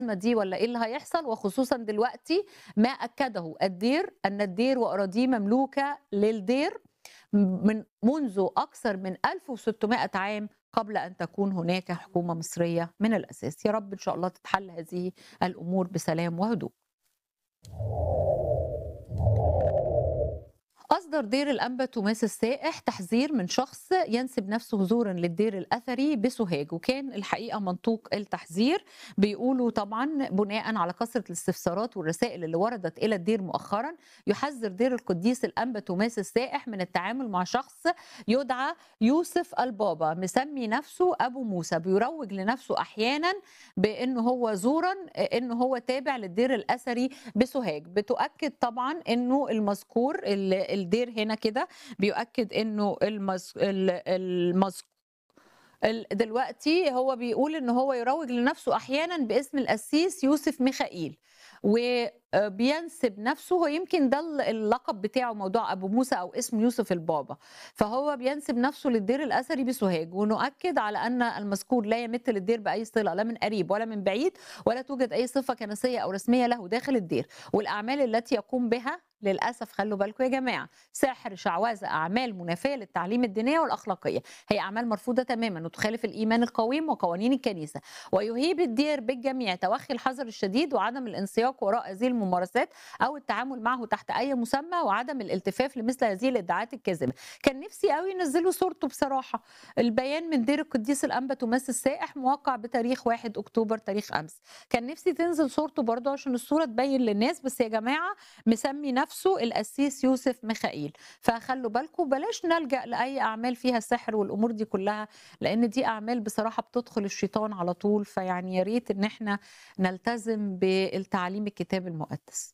الأزمة دي ولا إيه اللي هيحصل وخصوصا دلوقتي ما أكده الدير أن الدير وأراضيه مملوكة للدير من منذ أكثر من 1600 عام قبل أن تكون هناك حكومة مصرية من الأساس يا رب إن شاء الله تتحل هذه الأمور بسلام وهدوء أصدر دير الأنبا توماس السائح تحذير من شخص ينسب نفسه زورا للدير الأثري بسوهاج وكان الحقيقة منطوق التحذير بيقولوا طبعا بناء على كثرة الاستفسارات والرسائل اللي وردت إلى الدير مؤخرا يحذر دير القديس الأنبا توماس السائح من التعامل مع شخص يدعى يوسف البابا مسمي نفسه أبو موسى بيروج لنفسه أحيانا بأنه هو زورا أنه هو تابع للدير الأثري بسوهاج بتؤكد طبعا أنه المذكور الدير هنا كده بيؤكد انه المز... المز... دلوقتي هو بيقول ان هو يروج لنفسه احيانا باسم القسيس يوسف ميخائيل وبينسب نفسه هو يمكن ده اللقب بتاعه موضوع ابو موسى او اسم يوسف البابا فهو بينسب نفسه للدير الاثري بسوهاج ونؤكد على ان المذكور لا يمت للدير باي صله لا من قريب ولا من بعيد ولا توجد اي صفه كنسيه او رسميه له داخل الدير والاعمال التي يقوم بها للاسف خلوا بالكم يا جماعه سحر شعوذه اعمال منافيه للتعليم الدينيه والاخلاقيه هي اعمال مرفوضه تماما وتخالف الايمان القويم وقوانين الكنيسه ويهيب الدير بالجميع توخي الحذر الشديد وعدم الانسياق وراء هذه الممارسات او التعامل معه تحت اي مسمى وعدم الالتفاف لمثل هذه الادعاءات الكاذبه كان نفسي قوي ينزلوا صورته بصراحه البيان من دير القديس الانبا توماس السائح موقع بتاريخ 1 اكتوبر تاريخ امس كان نفسي تنزل صورته برضه عشان الصوره تبين للناس بس يا جماعه مسمي نفسه نفسه القسيس يوسف ميخائيل فخلوا بالكم بلاش نلجا لاي اعمال فيها سحر والامور دي كلها لان دي اعمال بصراحه بتدخل الشيطان على طول فيعني يا ريت ان احنا نلتزم بالتعليم الكتاب المقدس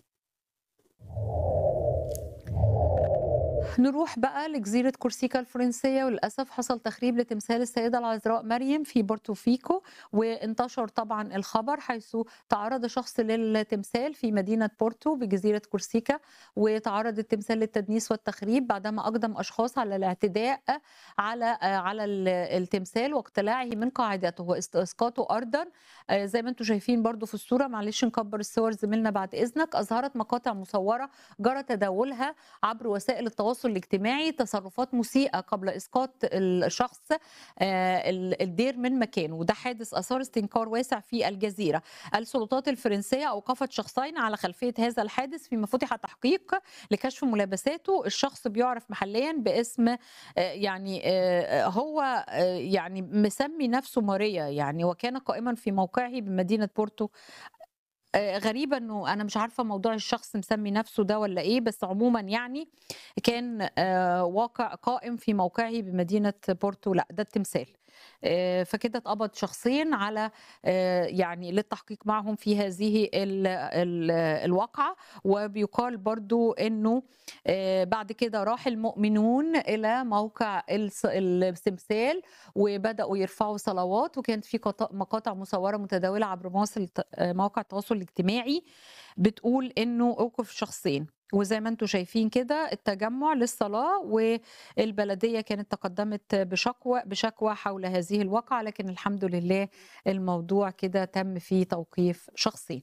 نروح بقى لجزيرة كورسيكا الفرنسية وللأسف حصل تخريب لتمثال السيدة العذراء مريم في بورتوفيكو وانتشر طبعا الخبر حيث تعرض شخص للتمثال في مدينة بورتو بجزيرة كورسيكا وتعرض التمثال للتدنيس والتخريب بعدما أقدم أشخاص على الاعتداء على على التمثال واقتلاعه من قاعدته واسقاطه أرضا زي ما انتم شايفين برضو في الصورة معلش نكبر الصور زميلنا بعد إذنك أظهرت مقاطع مصورة جرى تداولها عبر وسائل التواصل التواصل الاجتماعي تصرفات مسيئه قبل اسقاط الشخص الدير من مكانه وده حادث اثار استنكار واسع في الجزيره السلطات الفرنسيه اوقفت شخصين على خلفيه هذا الحادث فيما فتح تحقيق لكشف ملابساته الشخص بيعرف محليا باسم يعني هو يعني مسمي نفسه ماريا يعني وكان قائما في موقعه بمدينه بورتو غريبة انه انا مش عارفة موضوع الشخص مسمي نفسه ده ولا ايه بس عموما يعني كان واقع قائم في موقعه بمدينة بورتو لا ده التمثال فكده اتقبض شخصين على يعني للتحقيق معهم في هذه ال ال الواقعة وبيقال برضو انه بعد كده راح المؤمنون الى موقع التمثال وبدأوا يرفعوا صلوات وكانت في مقاطع مصورة متداولة عبر مواقع التواصل الاجتماعي بتقول انه اوقف شخصين وزي ما انتم شايفين كده التجمع للصلاة والبلدية كانت تقدمت بشكوى بشكوى حول هذه الواقعة لكن الحمد لله الموضوع كده تم فيه توقيف شخصين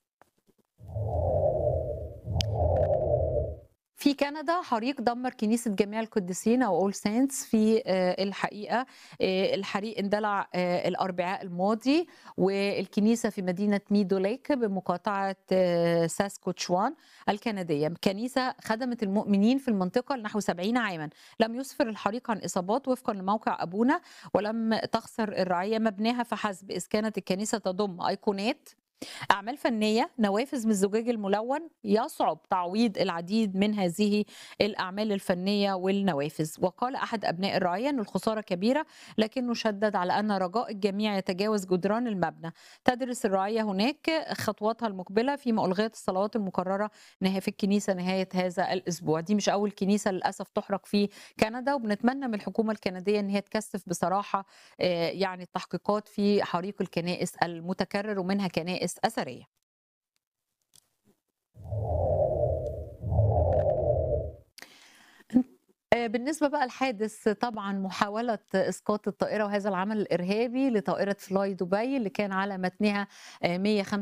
في كندا حريق دمر كنيسة جميع القديسين أو أول سينتس في الحقيقة الحريق اندلع الأربعاء الماضي والكنيسة في مدينة ميدو ليك بمقاطعة ساسكوتشوان الكندية كنيسة خدمت المؤمنين في المنطقة لنحو 70 عاما لم يسفر الحريق عن إصابات وفقا لموقع أبونا ولم تخسر الرعية مبناها فحسب إذ كانت الكنيسة تضم أيقونات أعمال فنية نوافذ من الزجاج الملون يصعب تعويض العديد من هذه الأعمال الفنية والنوافذ وقال أحد أبناء الرعية أن الخسارة كبيرة لكنه شدد على أن رجاء الجميع يتجاوز جدران المبنى تدرس الرعية هناك خطواتها المقبلة فيما ألغيت الصلوات المقررة في الكنيسة نهاية هذا الأسبوع دي مش أول كنيسة للأسف تحرق في كندا وبنتمنى من الحكومة الكندية أن هي تكثف بصراحة يعني التحقيقات في حريق الكنائس المتكرر ومنها كنائس أثرية آآ بالنسبة بقى لحادث طبعًا محاولة إسقاط الطائرة وهذا العمل الإرهابي لطائرة fly دبي اللي كان على متنها آآ 105